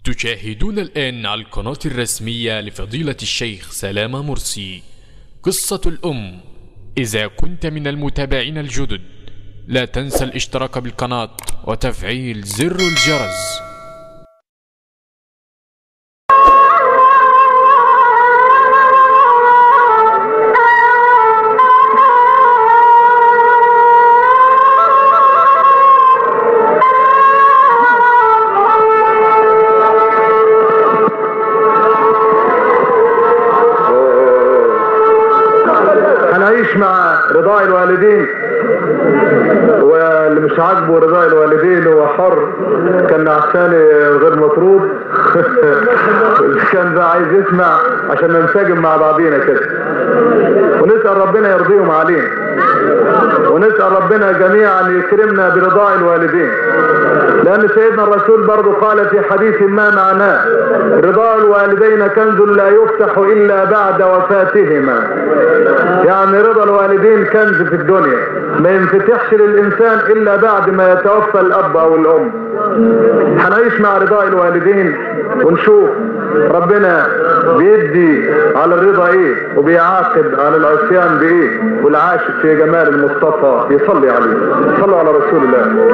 تشاهدون الآن على القناة الرسمية لفضيلة الشيخ سلامة مرسي قصة الأم إذا كنت من المتابعين الجدد لا تنسى الاشتراك بالقناة وتفعيل زر الجرس هنعيش مع رضاء الوالدين واللي مش عاجبه رضاء الوالدين هو حر كان عسالي غير مطرود كان بقى عايز يسمع عشان ننسجم مع بعضينا كده ونسأل ربنا يرضيهم علينا ونسأل ربنا جميعا يكرمنا برضاء الوالدين لأن سيدنا الرسول برضو قال في حديث ما معناه رضاء الوالدين كنز لا يفتح إلا بعد وفاتهما يعني رضا الوالدين كنز في الدنيا ما ينفتحش للإنسان إلا بعد ما يتوفى الأب أو الأم هنعيش مع رضاء الوالدين ونشوف ربنا بيدي على الرضا ايه وبيعاقب على العصيان بايه والعاشق في جمال المصطفى يصلي عليه صلوا على رسول الله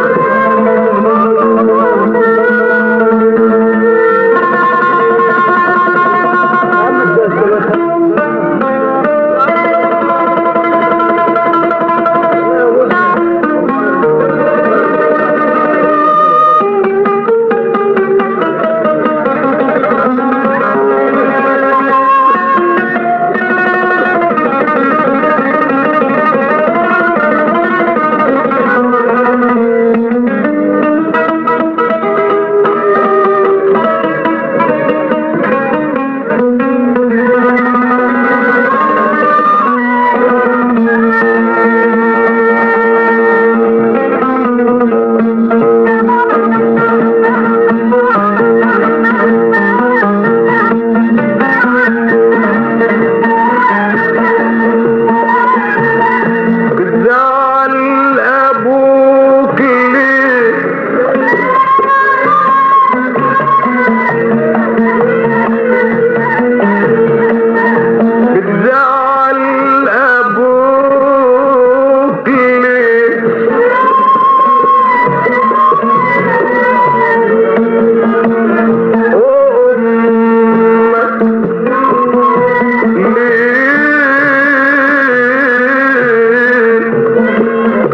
بتزعل ابوك ليه بتزعل ابوك ليه وامك ليه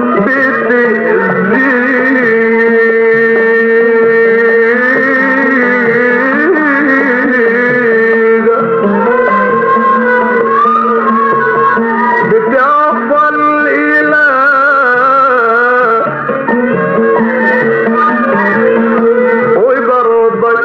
بتعفى الإله وبرضك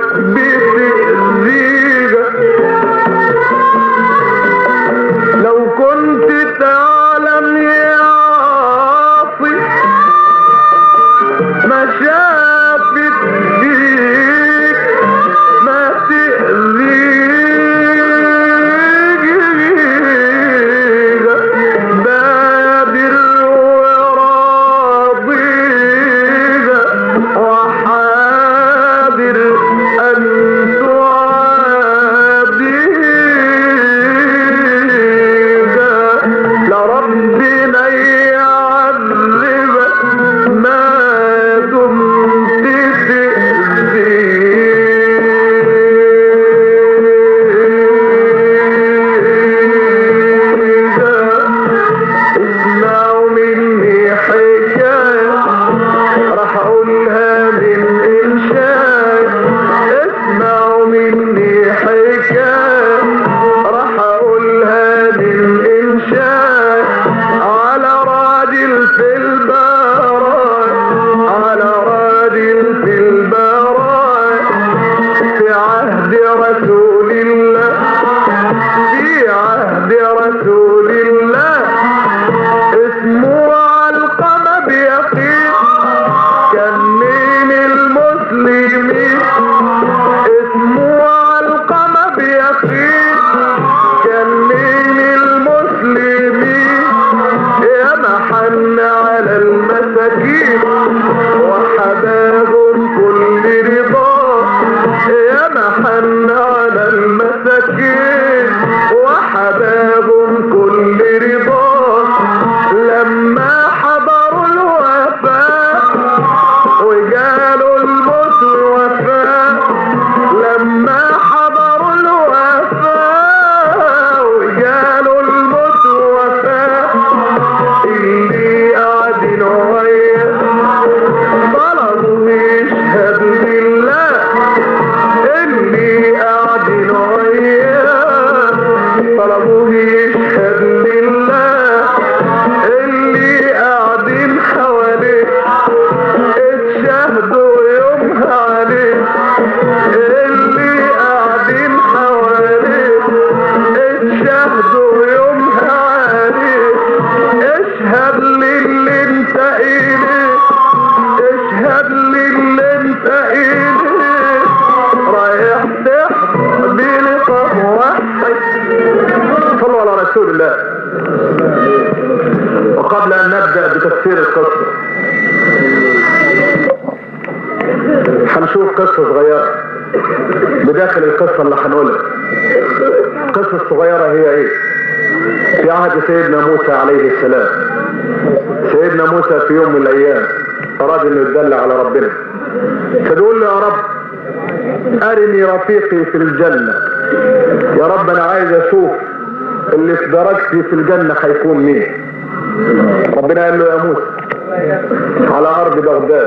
قصة صغيرة بداخل القصة اللي هنقولها القصة الصغيرة هي ايه في عهد سيدنا موسى عليه السلام سيدنا موسى في يوم من الايام اراد انه يتدلى على ربنا فبيقول له يا رب ارني رفيقي في الجنة يا رب انا عايز اشوف اللي في درجتي في الجنة هيكون مين ربنا قال له يا موسى على ارض بغداد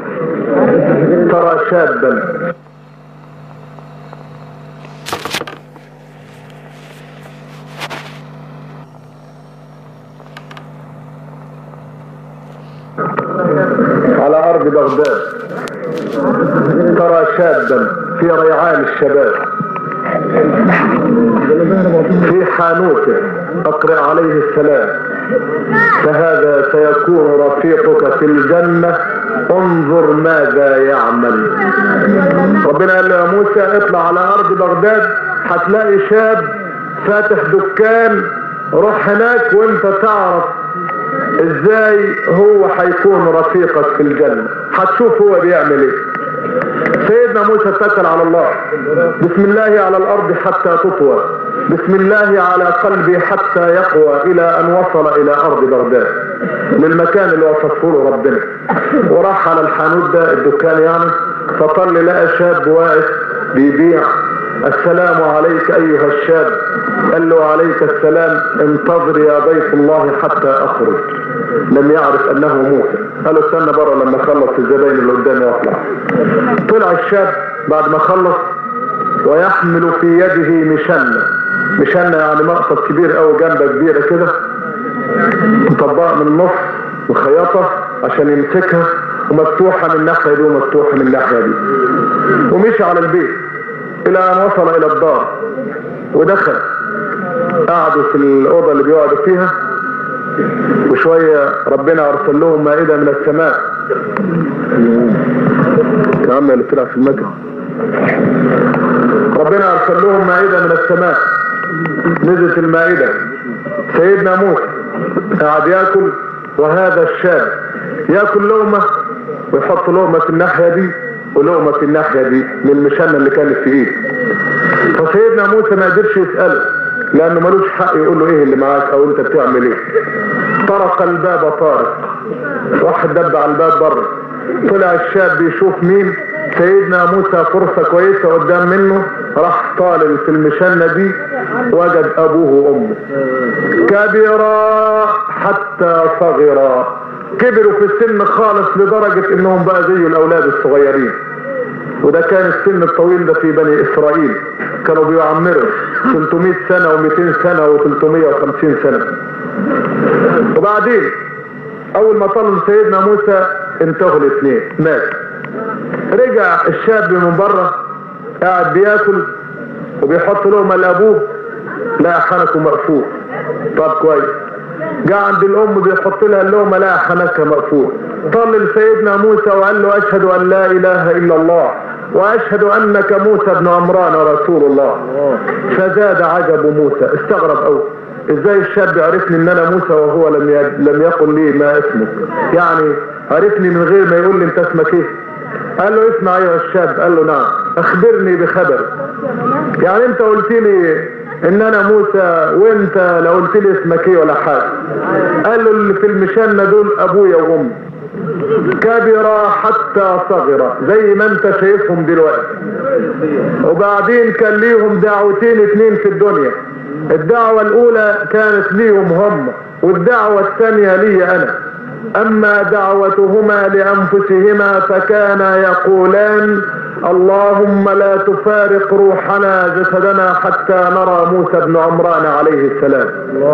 ترى شابا على ارض بغداد ترى شابا في ريعان الشباب في حانوته اقرأ عليه السلام فهذا سيكون رفيقك في الجنة انظر ماذا يعمل ربنا قال له يا موسى اطلع على ارض بغداد هتلاقي شاب فاتح دكان روح هناك وانت تعرف ازاي هو هيكون رفيقك في الجنة هتشوف هو بيعمل ايه سيدنا موسى اتكل على الله بسم الله على الارض حتى تطوى بسم الله على قلبي حتى يقوى الى ان وصل الى ارض بغداد للمكان اللي وصفه له ربنا وراح على الحانوت ده الدكان يعني فطل لقى شاب واقف بيبيع السلام عليك ايها الشاب قال له عليك السلام انتظر يا ضيف الله حتى اخرج لم يعرف انه موسى قال له استنى بره لما اخلص الزباين اللي قدامي واطلع طلع الشاب بعد ما خلص ويحمل في يده مشنة مشنة يعني مقصد كبير قوي جنبه كبيرة كده مطبقة من النص وخياطة عشان يمسكها ومفتوحة من الناحية دي ومفتوحة من الناحية دي ومشي على البيت الى ان وصل الى الدار ودخل قعدوا في الاوضه اللي بيقعدوا فيها وشويه ربنا ارسل لهم مائده من السماء يا عم اللي طلع في المكان ربنا ارسل لهم مائده من السماء نزلت المائده سيدنا موسى قعد ياكل وهذا الشاب ياكل لقمه ويحط لقمه في الناحيه دي ولقمه في الناحيه دي من المشنه اللي كانت في ايده فسيدنا موسى ما قدرش يساله لانه ملوش حق يقول له ايه اللي معاك او انت بتعمل ايه طرق الباب طارق واحد دب على الباب بره طلع الشاب بيشوف مين سيدنا موسى فرصة كويسة قدام منه راح طالب في المشنة دي وجد ابوه وامه كبرا حتى صغرا كبروا في السن خالص لدرجة انهم بقى زي الاولاد الصغيرين وده كان السن الطويل ده في بني اسرائيل كانوا بيعمروا 300 سنة و200 سنة و350 سنة وبعدين اول ما طلب سيدنا موسى انتهوا الاثنين مات رجع الشاب من بره قاعد بياكل وبيحط لقمه لابوه لقى حنكه مقفول طب كويس جاء عند الام بيحط لها اللقمه لقى حنكها مقفول طل لسيدنا موسى وقال له اشهد ان لا اله الا الله واشهد انك موسى بن عمران رسول الله فزاد عجب موسى استغرب قوي ازاي الشاب عرفني ان انا موسى وهو لم لم يقل لي ما اسمه يعني عرفني من غير ما يقول لي انت اسمك ايه قال له اسمع ايها الشاب قال له نعم اخبرني بخبر يعني انت قلت لي ان انا موسى وانت لو قلت لي اسمك ايه ولا حاجه قال له اللي في المشنه دول ابويا وامي كبر حتى صغر زي ما انت شايفهم دلوقتي وبعدين كان ليهم دعوتين اتنين في الدنيا الدعوة الاولى كانت ليهم هم والدعوة الثانية لي انا اما دعوتهما لانفسهما فكانا يقولان اللهم لا تفارق روحنا جسدنا حتى نرى موسى بن عمران عليه السلام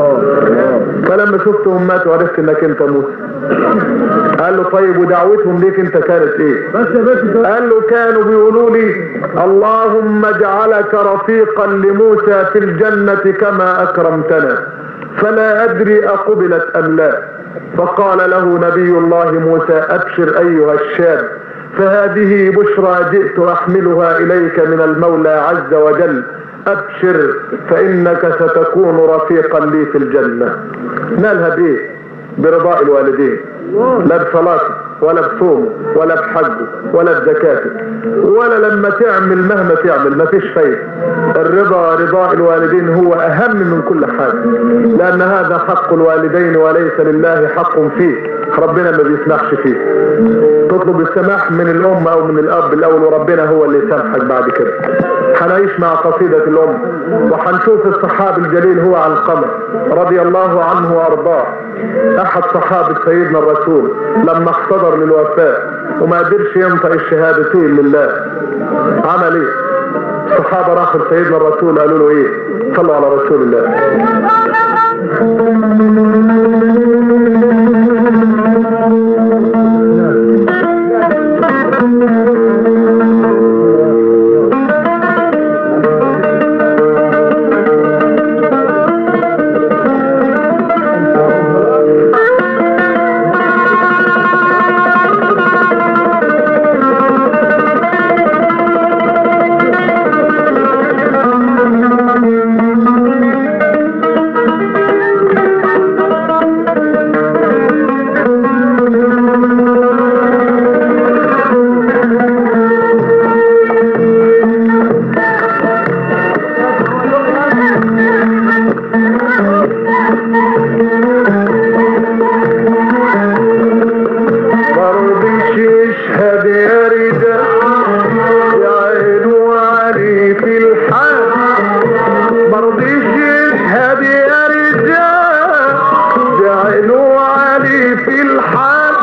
فلما شفتهم ماتوا عرفت انك انت موسى قال له طيب ودعوتهم ليك انت كانت ايه قال له كانوا بيقولوا لي اللهم اجعلك رفيقا لموسى في الجنة كما اكرمتنا فلا ادري اقبلت ام لا فقال له نبي الله موسى ابشر ايها الشاب فهذه بشرى جئت احملها اليك من المولى عز وجل ابشر فانك ستكون رفيقا لي في الجنة نالها بايه برضاء الوالدين لا بصلاته ولا بصومه ولا بحجه ولا بزكاته ولا لما تعمل مهما تعمل مفيش فايدة الرضا رضاء الوالدين هو اهم من كل حاجة لان هذا حق الوالدين وليس لله حق فيه ربنا ما بيسمحش فيه تطلب السماح من الام او من الاب الاول وربنا هو اللي يسامحك بعد كده هنعيش مع قصيدة الام وهنشوف الصحابي الجليل هو علقمة رضي الله عنه وارضاه احد صحابة سيدنا الرسول لما احتضر للوفاة وما قدرش ينطق الشهادتين لله عمل ايه الصحابة راحوا لسيدنا الرسول قالوا له ايه صلوا على رسول الله مرضيش يشهد يا رجال يعينوا علي في الحال مرضيش يشهد يا رجال يعينوا علي في الحال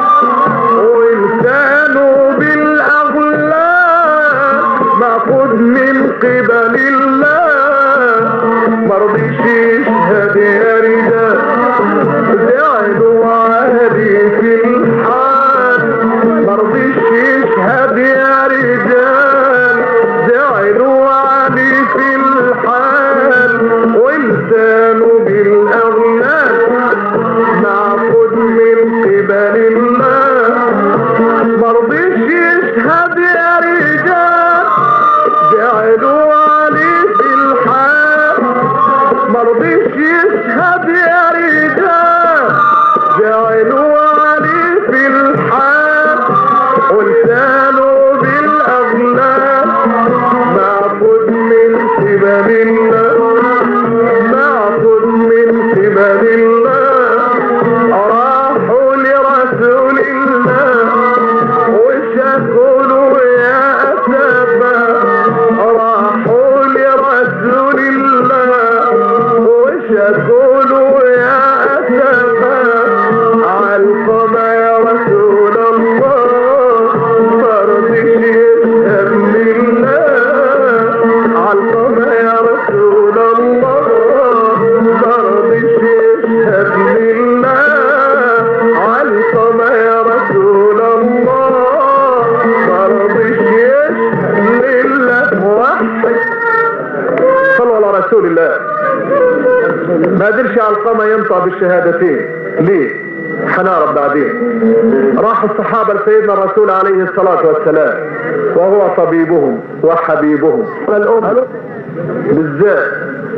ولسانه بالاغلال مأخوذ من قبل الله مرضيش يشهد يا رجال جعلوا عهدي في الحال مرضيش يشهد يا رجال جعلوا عهدي في الحال ولسانه بالاغلال معقود من قبل الله مرضيش يشهد يا رجال جعلوا علي في الحال مرضيش يشهد يا رجال جعلوا علي في الحال ولسانه بالاغلال معبود من قبل الله معبود من قبل الله راحوا لرسول الله وشكوا له يا أسفا راحوا لرسول الله وشكوا له يا أسفا علقم يا رسول الله مرضيش يشهد لله علقم يا رسول الله مرضيش يشهد لله علقم يا رسول الله مرضيش يشهد لله وحد صلوا على رسول الله ما قدرش علقمة ينطق بالشهادتين ليه هنعرف بعدين راح الصحابة لسيدنا الرسول عليه الصلاة والسلام وهو طبيبهم وحبيبهم الأم بالذات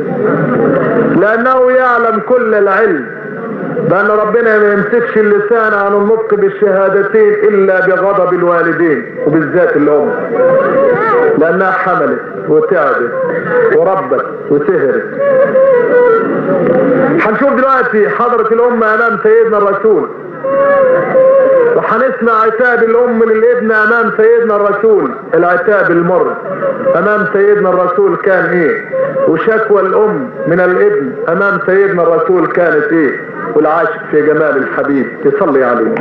لأنه يعلم كل العلم بأن ربنا ما يمسكش اللسان عن النطق بالشهادتين إلا بغضب الوالدين وبالذات الأم لأنها حملت وتعبت وربت وسهرت هنشوف دلوقتي حضرة الأم أمام سيدنا الرسول وهنسمع عتاب الأم للابن أمام سيدنا الرسول العتاب المر أمام سيدنا الرسول كان إيه وشكوى الأم من الابن أمام سيدنا الرسول كانت إيه والعاشق في جمال الحبيب يصلي عليه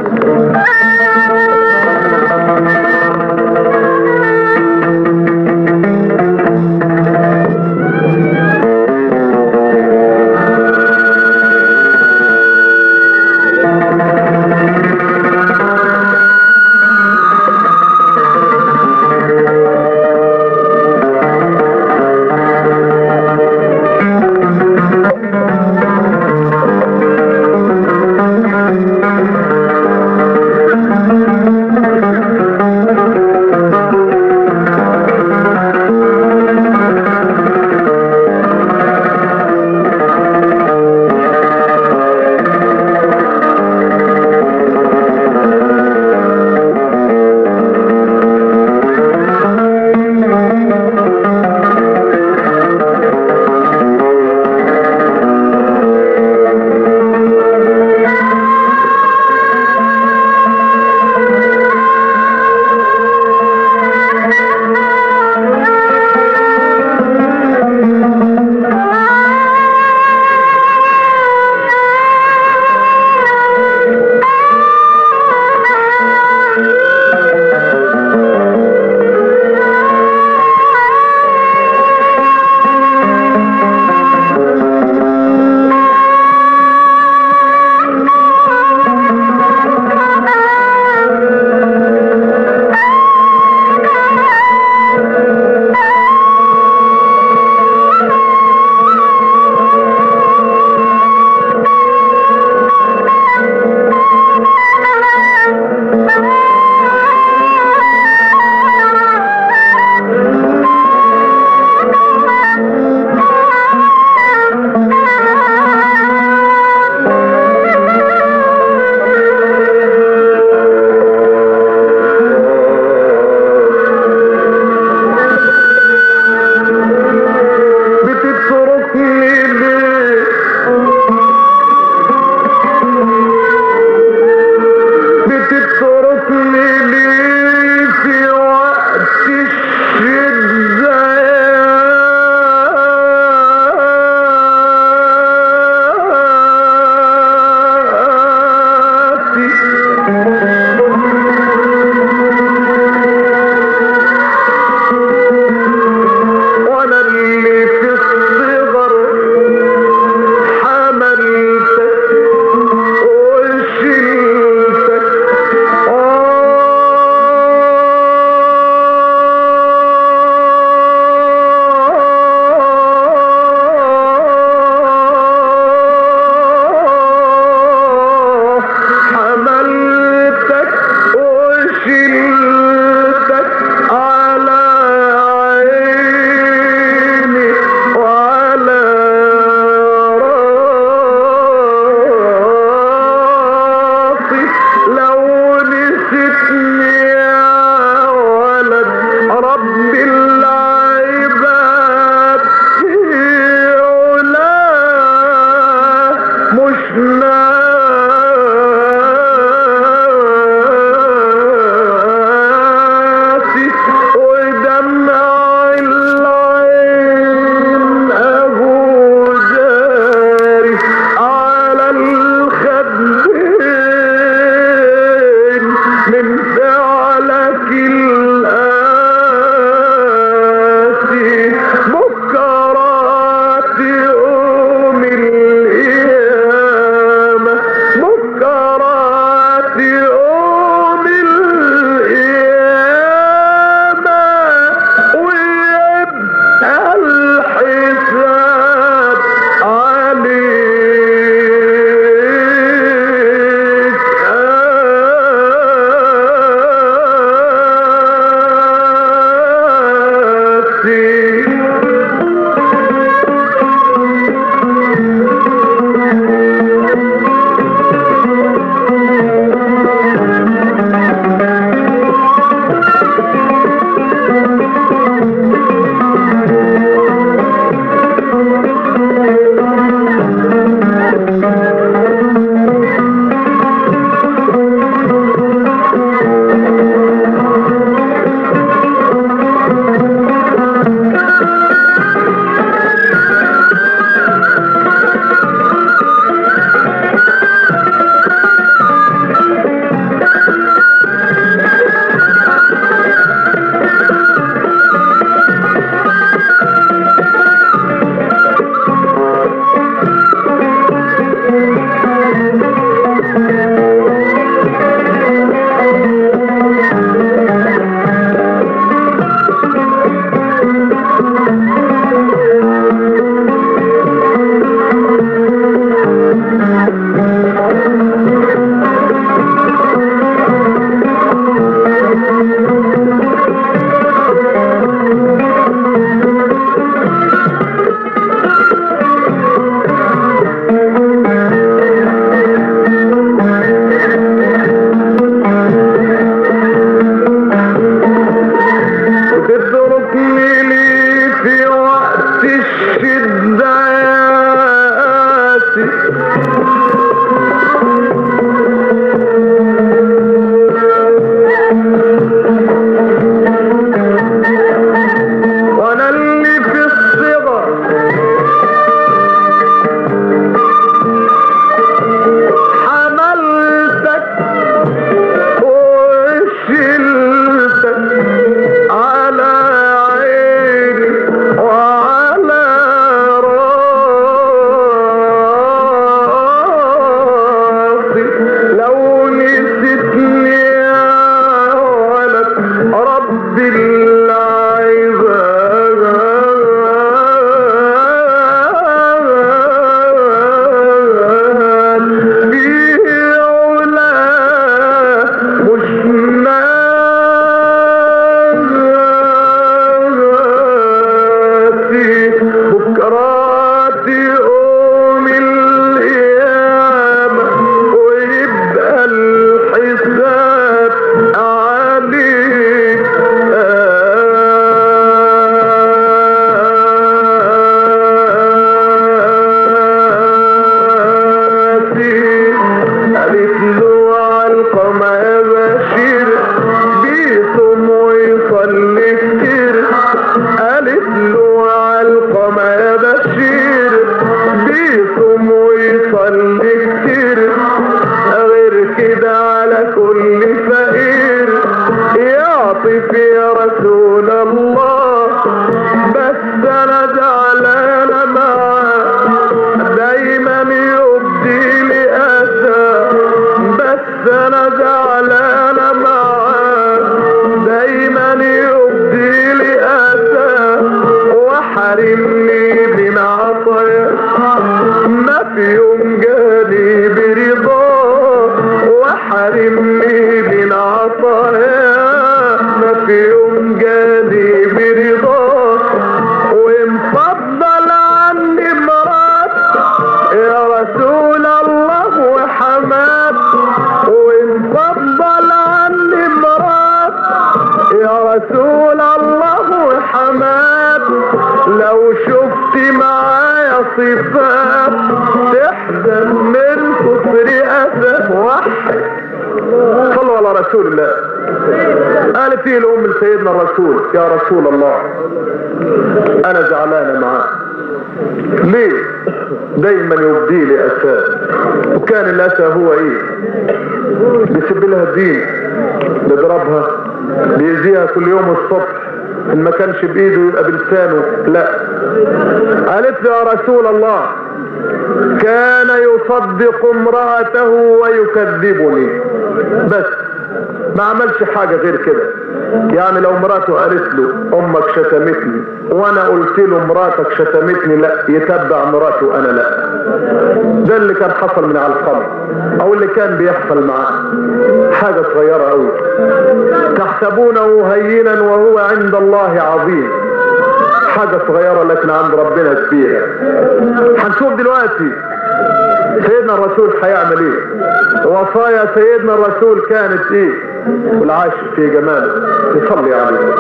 صفات تحزن من كفر أسف وحي صلوا على رسول الله قال فيه الأم لسيدنا الرسول يا رسول الله أنا زعلانة معاه ليه دايما يبدي لي أسى وكان الأسى هو إيه بيسيب لها الدين بيضربها بيأذيها كل يوم الصبح ان ما كانش بايده يبقى بلسانه لا قالت له يا رسول الله كان يصدق امرأته ويكذبني بس ما عملش حاجة غير كده يعني لو مراته قالت له امك شتمتني وانا قلت له مراتك شتمتني لا يتبع مراته انا لا ده اللي كان حصل من على القبر او اللي كان بيحصل معاه حاجة صغيرة قوي تحسبونه هينا وهو عند الله عظيم حاجة صغيرة لكن عند ربنا كبيرة هنشوف دلوقتي سيدنا الرسول هيعمل ايه وصايا سيدنا الرسول كانت ايه والعاشق في جماله نصلي عليه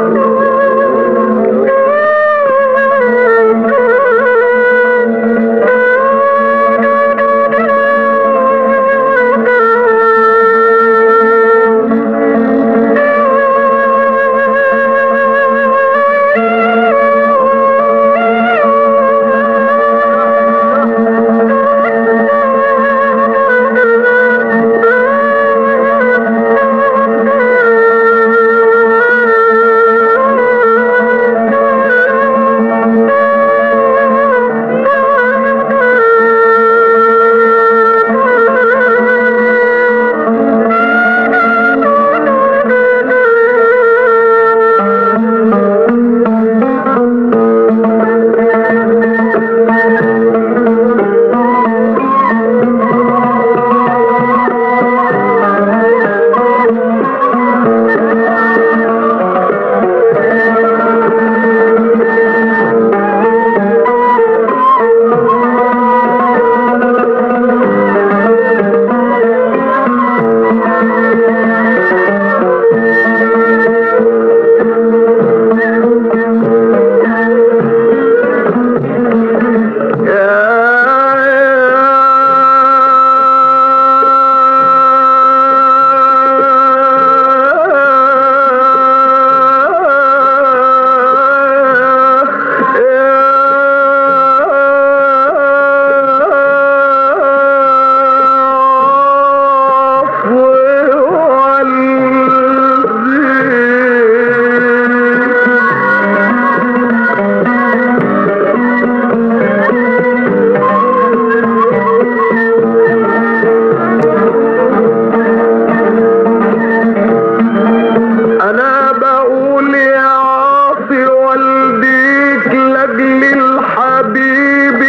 انا بقول يا عاصي والديك لاجل الحبيب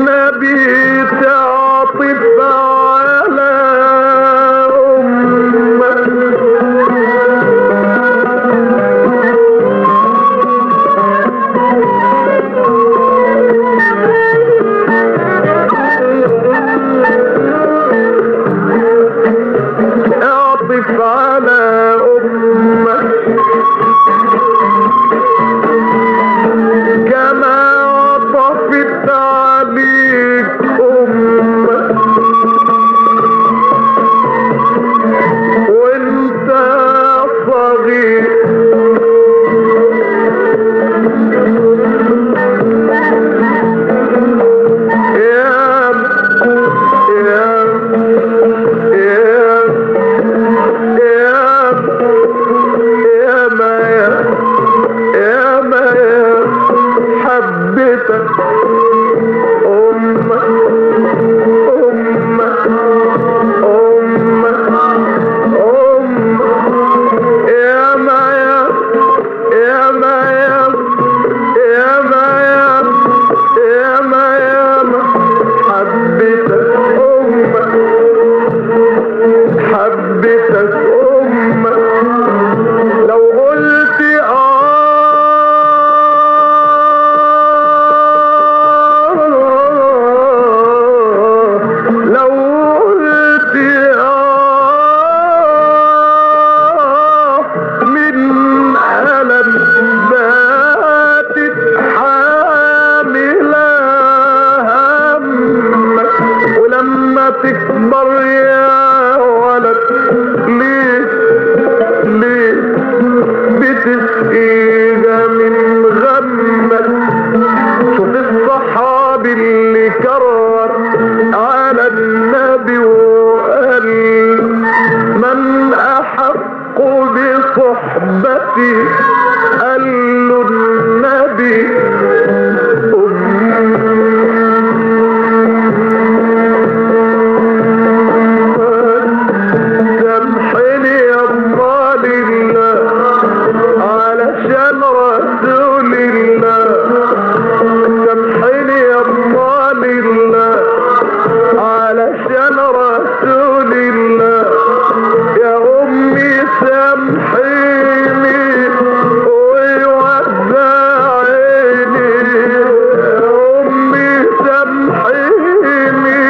النبي تعطف على امك اعطف على امك كما عطفت عليك امك وانت صغير يا يا يا يا يا ما يا يا ما يا حبيتك أمك أمك أمك أمك يا ما يا يا ما يا يا ما يا يا ما يا ما حبيتك أمك حبيتك أمك لو قلت أمي سامحني يا الله لله علشان رسول الله سامحني يا الله لله علشان رسول الله يا امي سامحيني ويوزعيني يا امي سامحيني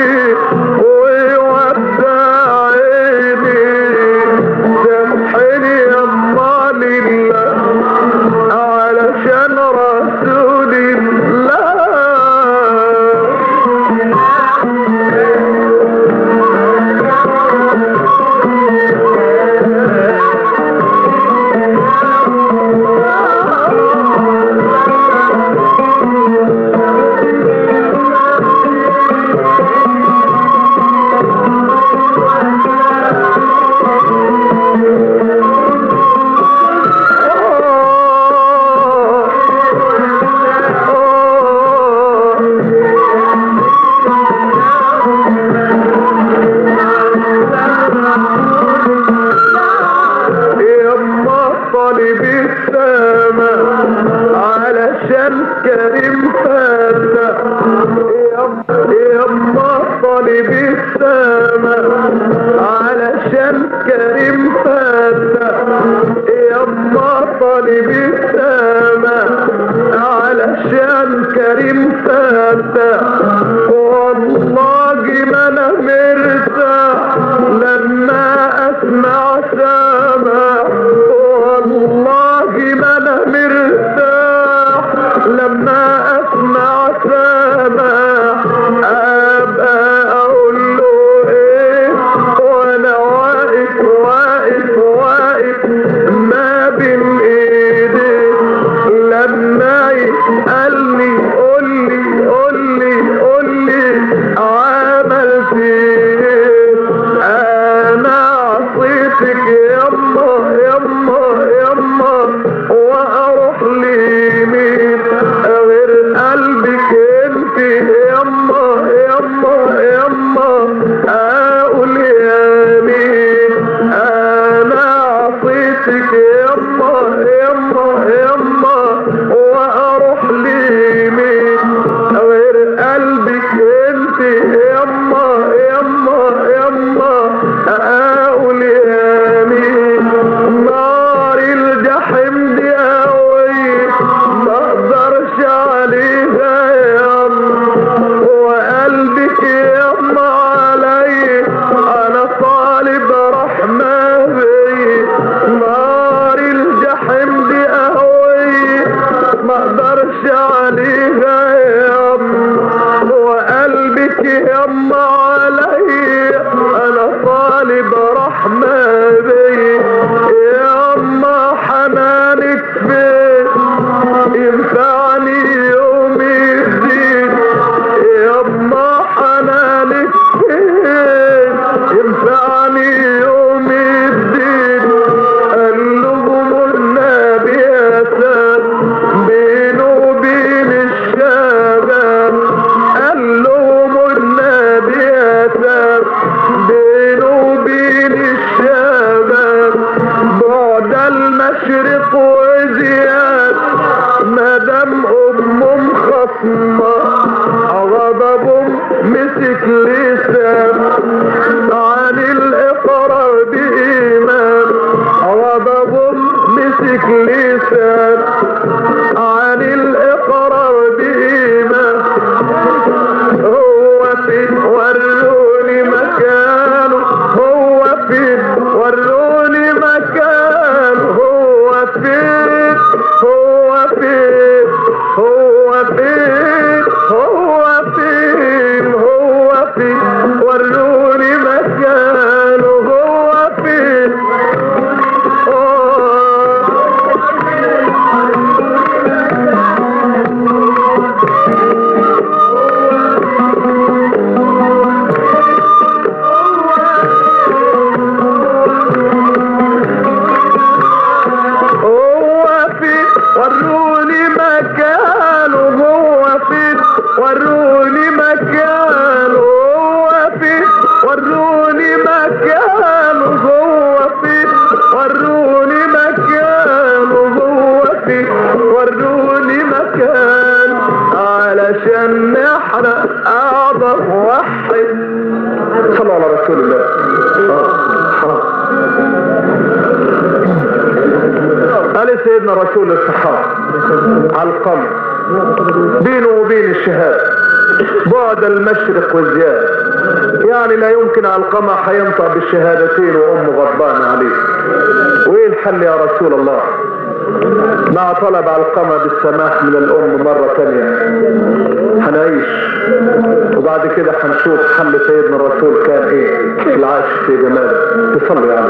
ويوزعيني سامحيني يا الله لله علشان رسول الله يما طالب السما علشان كريم فاتح يما طالب السما علشان كريم فاتح يما طالب السما علشان كريم فاتح والله ما انا مرتاح لما اسمع سما والله ما انا مرتاح لما اسمع سما ابقى اقول له ايه وانا واقف واقف واقف ما بين ايدي لما يسألني قول لي قول لي قول لي عملت ايه انا عصيتك يما يما يما واروح لمين غير قلبك انت يما يما يما اقول يا مين انا عصيتك يما يما يما واروح لمين غير قلبك انت يما يما يما اقول يا مين نار الجحيم دي قوي ما اقدرش عليها يا وقلبك يما علي انا طالب رحمة بي نار الجحيم دي قوي ما اقدرش عليها يا وقلبك يما علي انا طالب رحمة بي يما حنانك فين ينفعني يوم الدين يما حنانك فين ينفعني يوم الدين قلبهم النبي يسال بينه وبين الشباب قال لهم النبي وروني مكانه هو فين وروني مكانه هو فين وروني مكانه هو فين وروني مكان علشان نحرق اعظم واحد صلوا على رسول الله آه. قال سيدنا رسول الصحابة على القمر بينه وبين الشهادة بعد المشرق والزيادة يعني لا يمكن علقمة حينطق بالشهادتين وأمه غضبانة عليه وإيه الحل يا رسول الله مع طلب علقمة بالسماح من الأم مرة تانية هنعيش وبعد كده هنشوف حل سيدنا الرسول كان ايه العاش في جماله تصلي يعني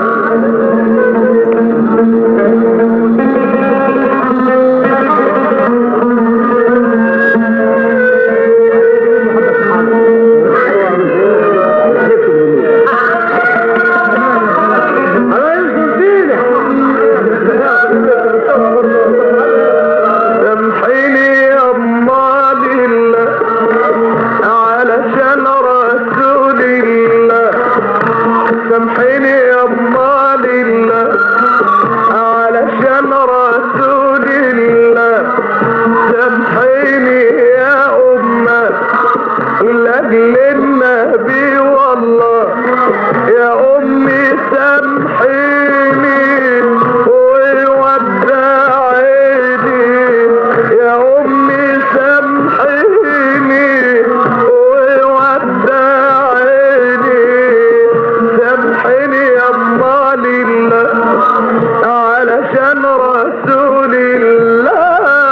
سامحيني يا امال الله علشان رسول الله سامحيني يا امال الله علشان رسول الله سامحيني يا امه لاجل النبي والله يا امي سامحيني وودعيني يا امي سامحيني وودعيني سامحيني يا امال الله علشان رسول الله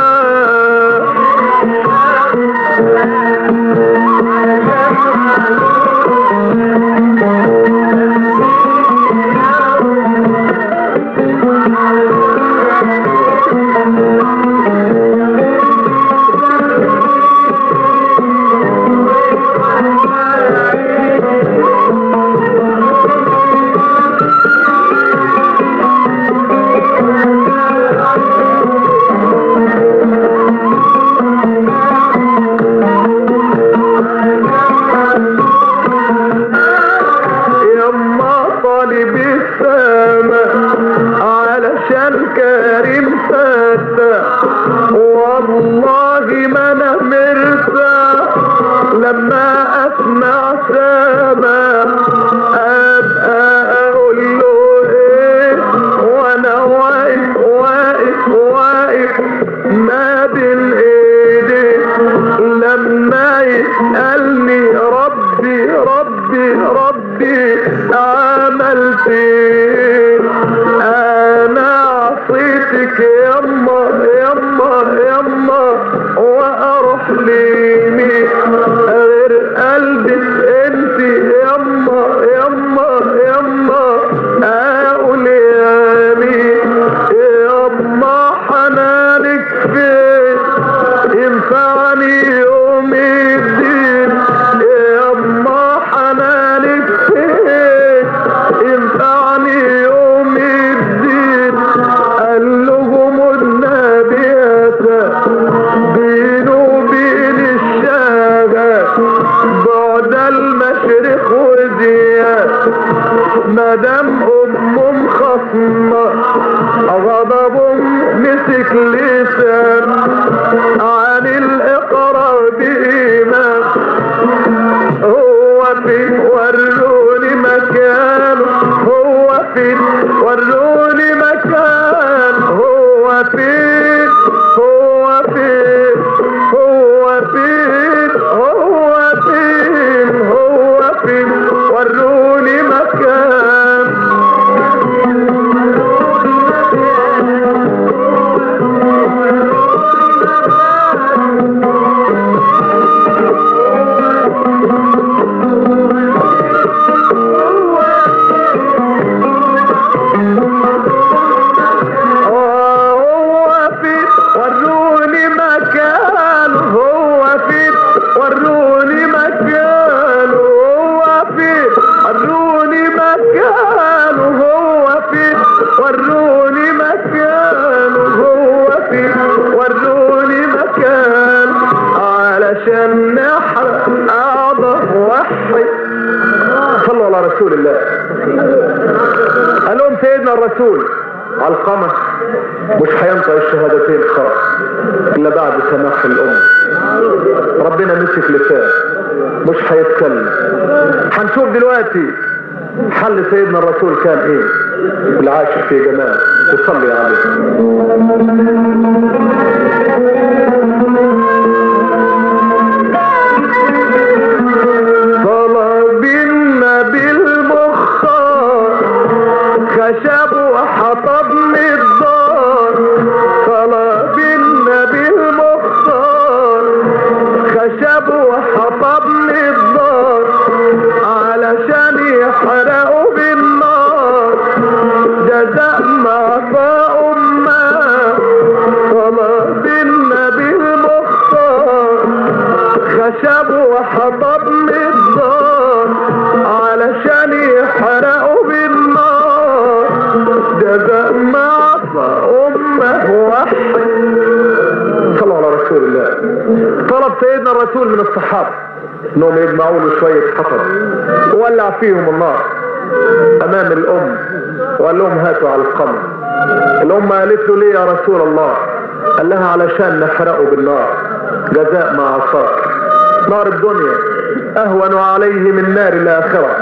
يما طالب السماء علشان كريم فتح والله ما انا مرتاح لما اسمع سما ابقى اقول له ايه وانا واقف واقف واقف ما بين ايدي لما يسألني ربي ربي ربي عملت ايه انا عصيتك يما يما يما واروح لمين غير قلبك انت يما يما يما اقول يا مين يما حنانك فين ينفعني يوم الدين يما حنانك فين ينفعني يوم الدين قال لهم النبي بينه وبين الشارع بعد المشرق وزياد مدام ام مخصمة غضب مسك لسان عن الاقرار بإيمان هو فين وروني مكانه هو فين وروني مكان هو فين هو فين هو فين هو فين هو فين وروني مكان علشان نحرق اعضاء وحي صلوا على رسول الله قال لهم سيدنا الرسول علقمة مش هينطق الشهادتين خالص الا بعد سماح الام ربنا مسك لسان مش هيتكلم هنشوف دلوقتي حل سيدنا الرسول كان ايه العاشق في جمال وصلي عليه طلب النبي المختار خشب وحطب من الدار طلب النبي المختار خشب وحطب من الدار علشان يحرقوا بالنار جزاء ما عطاء ما طلب النبي المختار خشب وحطب من الدار علشان يحرقوا بالنار جزاء ما عصى امه وحي صلوا على رسول الله طلب سيدنا الرسول من الصحابة انهم يجمعوا له شوية حطب وولع فيهم النار امام الام وقال لهم هاتوا على القمر الام قالت له ليه يا رسول الله قال لها علشان نحرقه بالنار جزاء ما عصاك نار الدنيا اهون عليه من نار الاخره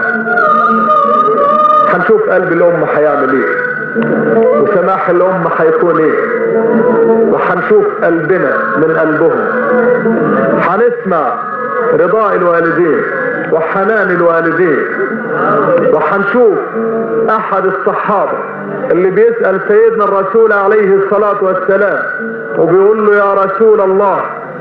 هنشوف قلب الام هيعمل ايه وسماح الام هيكون ايه وهنشوف قلبنا من قلبهم هنسمع رضاء الوالدين وحنان الوالدين وهنشوف احد الصحابه اللي بيسال سيدنا الرسول عليه الصلاه والسلام وبيقول له يا رسول الله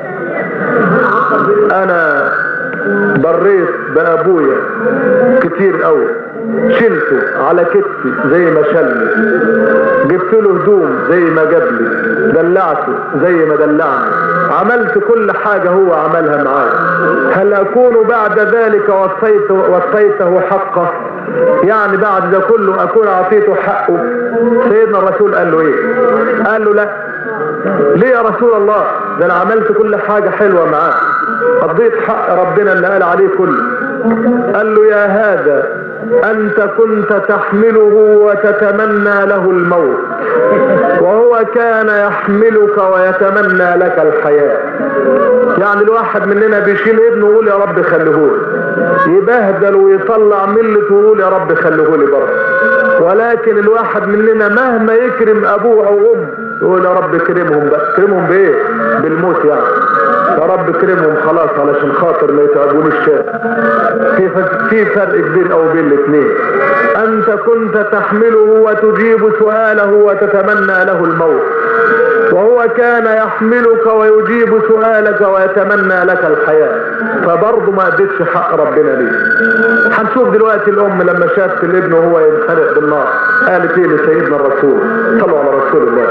انا بريت بابويا كتير قوي شلته على كتفي زي ما شلني جبت له هدوم زي ما جاب لي دلعته زي ما دلعني عملت كل حاجة هو عملها معايا هل أكون بعد ذلك وصيت وصيته حقه يعني بعد ده كله أكون أعطيته حقه سيدنا الرسول قال له إيه قال له لا ليه يا رسول الله ده أنا عملت كل حاجة حلوة معاه قضيت حق ربنا اللي قال عليه كله قال له يا هذا أنت كنت تحمله وتتمنى له الموت وهو كان يحملك ويتمنى لك الحياة يعني الواحد مننا بيشيل ابنه ويقول يا رب خليهولي يبهدل ويطلع ملته ويقول يا رب خليهولي برضه ولكن الواحد مننا مهما يكرم ابوه او امه يقول يا رب كرمهم بقى كرمهم بايه بالموت يعني يا رب كرمهم خلاص علشان خاطر ما يتعبونيش تاني في في فرق كبير قوي بين الاثنين انت كنت تحمله وتجيب سؤاله وتتمنى له الموت وهو كان يحملك ويجيب سؤالك ويتمنى لك الحياة فبرضه ما اديتش حق ربنا ليه هنشوف دلوقتي الام لما شافت الابن وهو ينخرق بالنار قالت ايه لسيدنا الرسول صلوا على رسول الله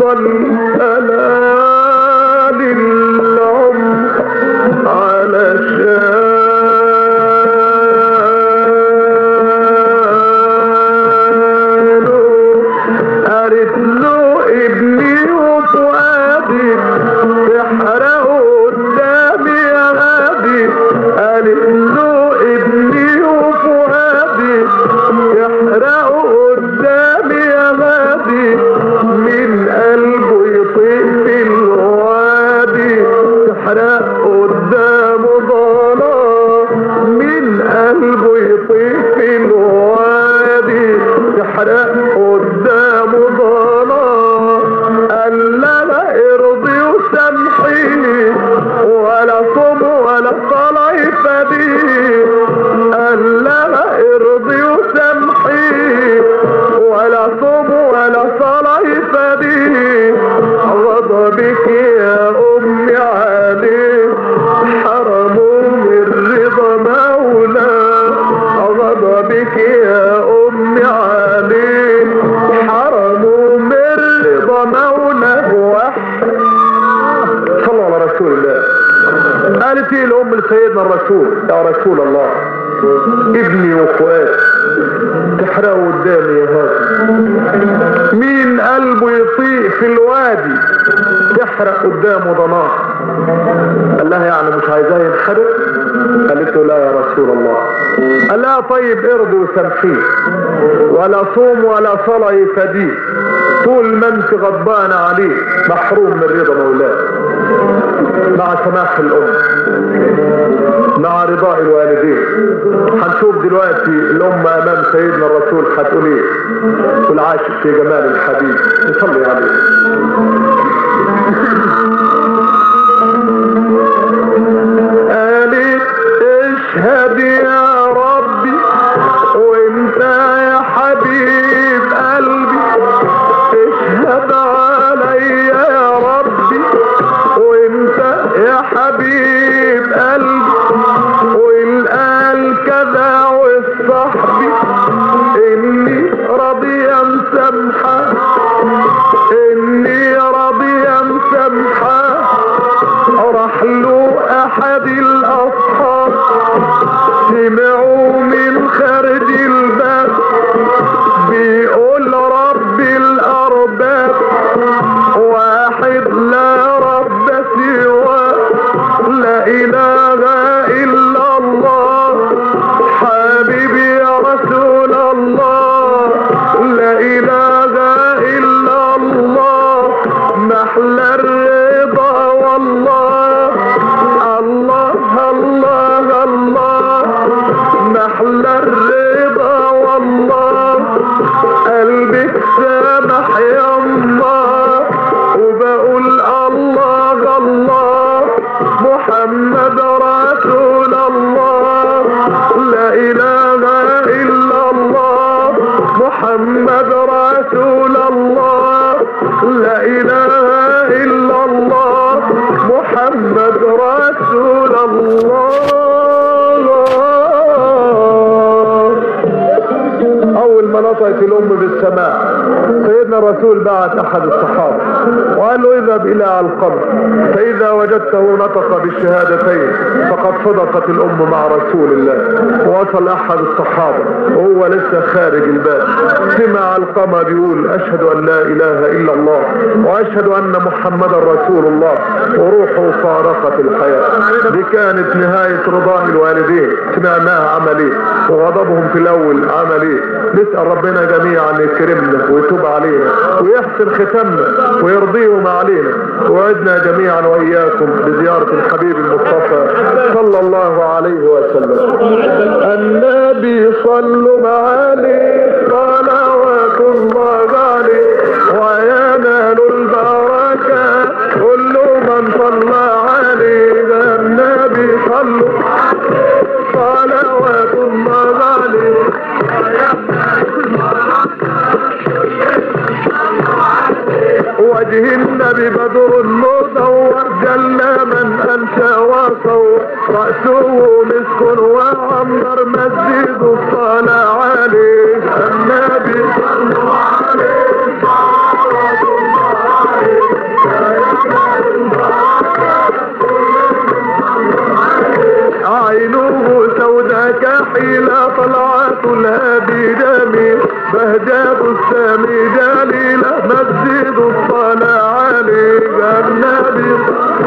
أفضل ألال العمر علشانه قالت له ابني وفؤادي تحرقه قدامي يا غادي قالت له ابني وفؤادي يحرقه قدامي يا غادي من قلبه يطيق في الوادي تحرق قدامه ضلال من قلبه يطيق في الوادي تحرق قدامه ضلال قال لها ارضي وسامحيني ولا صوم ولا صلاة يفديني قال لها ارضي وسامحيني ولا صوم ولا صلاة يفديني غضبك يا امي عليه حرمه من رضا مولاه غضبك يا امي عليه حرمه من رضا مولاه واحد صلى على رسول الله قالت ايه الام لسيدنا الرسول يا رسول الله ابني وفؤاد تحرقه قدامي يا هادي مين قلبه يطيق في الوادي تحرق قدامه ضناه قال لها يعني مش عايزاه ينحرق قالت له لا يا رسول الله قال لها طيب ارضي وسامحيه ولا صوم ولا صلاة يفديه طول ما انت غضبان عليه محروم من رضا مولاه مع سماح الام مع رضاء الوالدين هنشوف دلوقتي الام امام سيدنا الرسول هتقول ايه والعاشق في جمال الحبيب نصلي عليه قالت اشهد يا ربي وانت يا حبيب قلبي اشهد علي يا ربي وانت يا حبيب قلبي والقال كذا والصحبي اني راضية مسامحة اني راضية مسامحة راح له احد الاصحاب سمعوا من خارج الباب بيقول رب الارباب واحد لا رب سواه لا اله الا الله حبيبي يا رسول الله لا اله الا الله محلى الرضا والله الله الله الله محلى الرضا والله قلبك سامح يا الله وبقول الله الله محمد رسول الله لا اله الا الله محمد رسول الله لا اله الا الله محمد رسول الله اول ما نطقت الام بالسماع سيدنا الرسول بعت احد الصحابه وقال له اذهب الى علقمه فاذا وجدته نطق بالشهادتين فقد صدقت الام مع رسول الله وصل احد الصحابه وهو لسه خارج الباب سمع علقمه بيقول اشهد ان لا اله الا الله واشهد ان محمدا رسول الله وروحه فارقت الحياه دي كانت نهايه رضاء الوالدين سمعناها عمل ايه وغضبهم في الاول عمل ايه نسال ربنا جميعا يكرمنا ويتوب علينا ويحسن ختامنا ويرضيهم علينا وعدنا جميعا واياكم بزياره الحبيب المصطفى صلى الله عليه وسلم النبي صلوا عليه صلوات الله عليه وينال البركه كل من صلى عليه النبي صلوا صلوات الله عليه وجه النبي بدر مدور جل من انشا وصور رأسه مسك وعنبر مسجد الصلاة عليه النبي صلوا عليه صلوات الله بهجات السامي جليلة مسجد الصلاة عليه النبي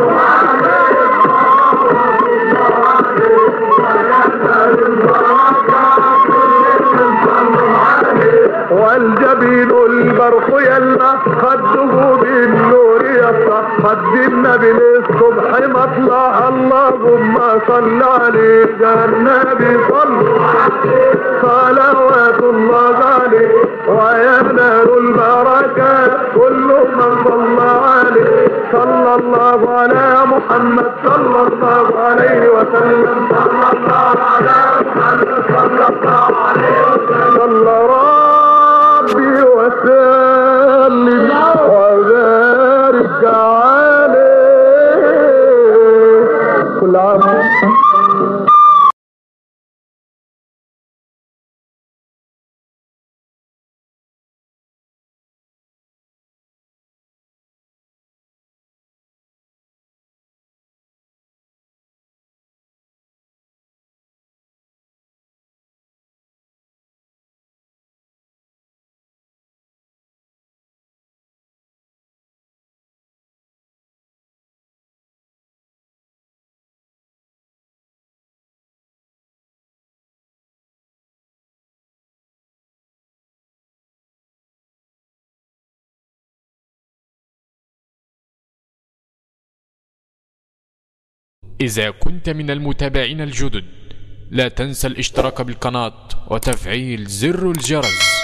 والجبين البرق يلا خده بالنور يسطى خد النبي للصبح مطلع اللهم صل عليه يا النبي صل صلوات الله عليه وينال البركات كل من صلى عليه صلى الله على محمد صلى الله عليه وسلم صلى الله على محمد صلى الله عليه وسلم صلى ربي وسلم وبارك عليه كل عام إذا كنت من المتابعين الجدد لا تنسى الاشتراك بالقناة وتفعيل زر الجرس